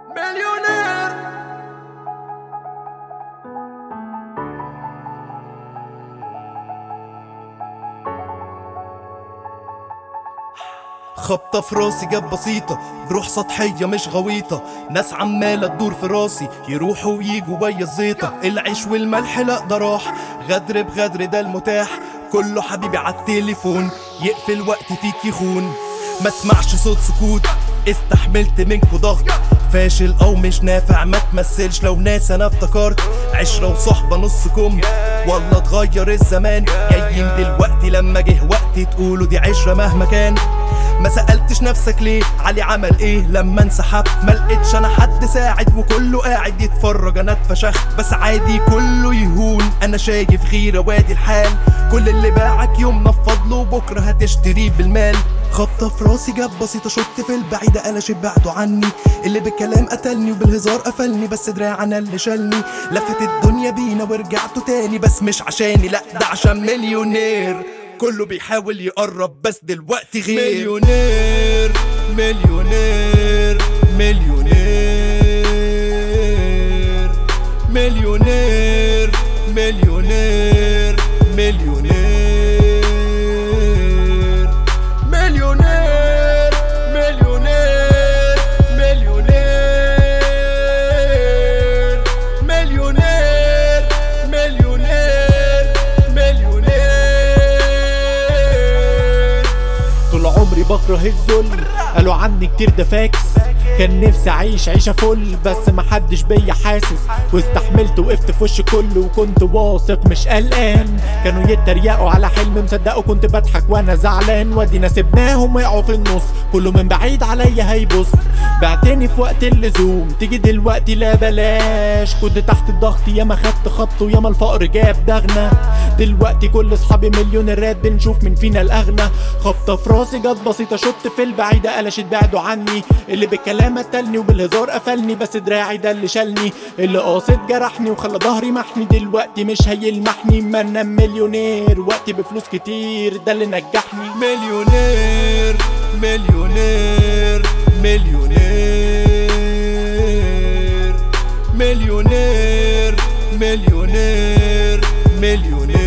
مليونير خبطة في راسي جت بسيطة بروح سطحية مش غويطة ناس عمالة تدور في راسي يروحوا ويجوا ويا الزيطة العيش والملح لا ده راح غدر بغدر ده المتاح كله حبيبي عالتليفون يقفل وقت فيك يخون ما اسمعش صوت سكوت استحملت منكو ضغط فاشل او مش نافع ما تمثلش لو ناس انا افتكرت عشرة وصحبة نص كم والله اتغير الزمان جايين دلوقتي لما جه وقتي تقولوا دي عشرة مهما كان ما سألتش نفسك ليه علي عمل ايه لما انسحبت ما لقيتش انا حد ساعد وكله قاعد يتفرج انا اتفشخت بس عادي كله يهون انا شايف غيرة وادي الحال كل اللي باعك يوم نفض له بكره هتشتريه بالمال خبطة في راسي جاب بسيطة شط في البعيدة قلشت بعده عني اللي بالكلام قتلني وبالهزار قفلني بس دراع انا اللي شالني لفت الدنيا بينا ورجعتوا تاني بس مش عشاني لا ده عشان مليونير كله بيحاول يقرب بس دلوقتي غير مليونير مليونير مليونير مليونير مليونير مليونير مليونير مليونير مليونير مليونير مليونير مليونير طول عمري بكره الذل قالوا عني كتير ده فاكس كان نفسي اعيش عيشة فل بس محدش بيا حاسس واستحملت وقفت في وش كله وكنت واثق مش قلقان كانوا يتريقوا على حلم مصدقه كنت بضحك وانا زعلان وادينا سبناهم وقعوا في النص كله من بعيد عليا هيبص بعتني في وقت اللزوم تيجي دلوقتي لا بلاش كنت تحت الضغط ياما خدت خبط وياما الفقر جاب دغنا دلوقتي كل اصحابي مليونيرات بنشوف مين فينا الاغنى خبطه في راسي جت بسيطه شط في البعيده قلشت بعدوا عني اللي بالكلام قتلني وبالهزار قفلني بس دراعي ده اللي شالني اللي قاصد جرحني وخلى ظهري محني دلوقتي مش هيلمحني ما انا مليونير وقتي بفلوس كتير ده اللي نجحني مليونير مليونير مليونير مليونير مليونير مليونير